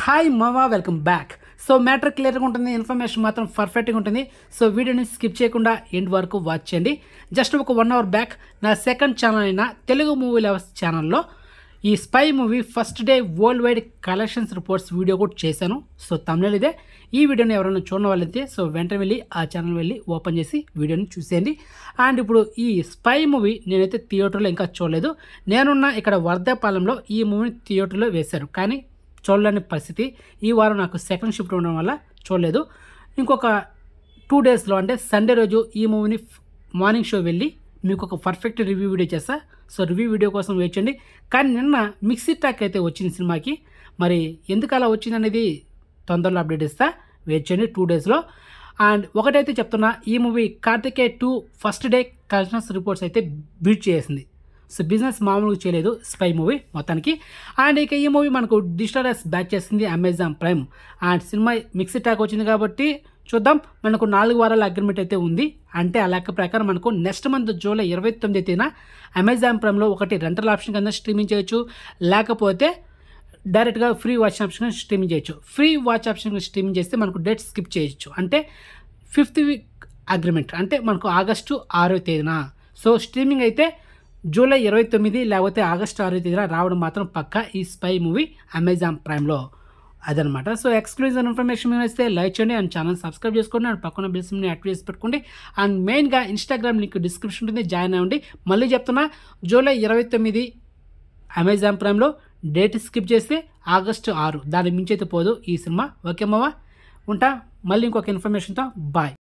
hi మామా welcome back so matter క్లియర్గా ఉంటుంది ఇన్ఫర్మేషన్ మాత్రం పర్ఫెక్ట్గా ఉంటుంది సో వీడియోని స్కిప్ చేయకుండా ఎండ్ వరకు వాచ్ చేయండి జస్ట్ ఒక వన్ అవర్ బ్యాక్ నా సెకండ్ ఛానల్ అయిన తెలుగు మూవీ లవర్స్ ఛానల్లో ఈ spy movie first day worldwide collections reports video కూడా చేశాను సో తమిళ ఇదే ఈ వీడియోని ఎవరైనా చూడని వాళ్ళైతే సో వెంటనే వెళ్ళి ఆ ఛానల్ వెళ్ళి ఓపెన్ చేసి వీడియోని చూసేయండి అండ్ ఇప్పుడు ఈ స్పై మూవీ నేనైతే థియేటర్లో ఇంకా చూడలేదు నేనున్న ఇక్కడ వర్ధాపాలెంలో ఈ మూవీని థియేటర్లో వేశారు కానీ చూడలేని పరిస్థితి ఈ వారం నాకు సెకండ్ షిఫ్ట్ ఉండడం వల్ల చూడలేదు ఇంకొక టూ డేస్లో అంటే సండే రోజు ఈ మూవీని మార్నింగ్ షో వెళ్ళి మీకు ఒక పర్ఫెక్ట్ రివ్యూ వీడియో చేస్తా సో రివ్యూ వీడియో కోసం వెయిట్ చేయండి కానీ నిన్న మిక్సీ ట్రాక్ అయితే వచ్చింది సినిమాకి మరి ఎందుకు అలా వచ్చింది అనేది తొందరలో అప్డేట్ ఇస్తా వెయిట్ చేయండి టూ డేస్లో అండ్ ఒకటైతే చెప్తున్నా ఈ movie Karthikeya two first day collections reports అయితే బీట్ చేసింది సో బిజినెస్ మామూలుగా చేయలేదు స్పై మూవీ మొత్తానికి అండ్ ఇక ఈ మూవీ మనకు డిజిటల్ రైస్ బ్యాక్ చేసింది అమెజాన్ ప్రైమ్ అండ్ సినిమా మిక్సీ ట్యాక్ వచ్చింది కాబట్టి చూద్దాం మనకు నాలుగు వారాల అగ్రిమెంట్ అయితే ఉంది అంటే ఆ లెక్క ప్రకారం మనకు నెక్స్ట్ మంత్ జూలై ఇరవై తొమ్మిది తేదీన అమెజాన్ ప్రైమ్లో ఒకటి రెంటల్ ఆప్షన్ కింద స్ట్రీమింగ్ చేయొచ్చు లేకపోతే డైరెక్ట్గా ఫ్రీ వాచ్ ఆప్షన్ స్ట్రీమింగ్ చేయొచ్చు ఫ్రీ వాచ్ ఆప్షన్ స్ట్రీమింగ్ చేస్తే మనకు డేట్ స్కిప్ చేయొచ్చు అంటే ఫిఫ్త్ వీక్ అగ్రిమెంట్ అంటే మనకు ఆగస్టు ఆరో తేదీన సో స్ట్రీమింగ్ అయితే జూలై ఇరవై తొమ్మిది లేకపోతే ఆగస్టు ఆరో తేదీన రావడం మాత్రం పక్క ఈ స్పై మూవీ అమెజాన్ ప్రైమ్లో అదనమాట సో ఎక్స్క్లూజివ్ ఇన్ఫర్మేషన్ మీద వస్తే లైక్ చేయండి అండ్ ఛానల్ సబ్స్క్రైబ్ చేసుకోండి అండ్ పక్కన బిల్స్ని యాక్టివ్ చేసి పెట్టుకోండి అండ్ మెయిన్గా ఇన్స్టాగ్రామ్ లింక్ డిస్క్రిప్షన్ ఉంటుంది జాయిన్ అవ్వండి మళ్ళీ చెప్తున్నా జూలై ఇరవై తొమ్మిది అమెజాన్ ప్రైమ్లో డేట్ స్కిప్ చేస్తే ఆగస్టు ఆరు దాని మించి అయితే పోదు ఈ సినిమా ఓకే మావా ఉంటా మళ్ళీ ఇంకొక ఇన్ఫర్మేషన్తో బాయ్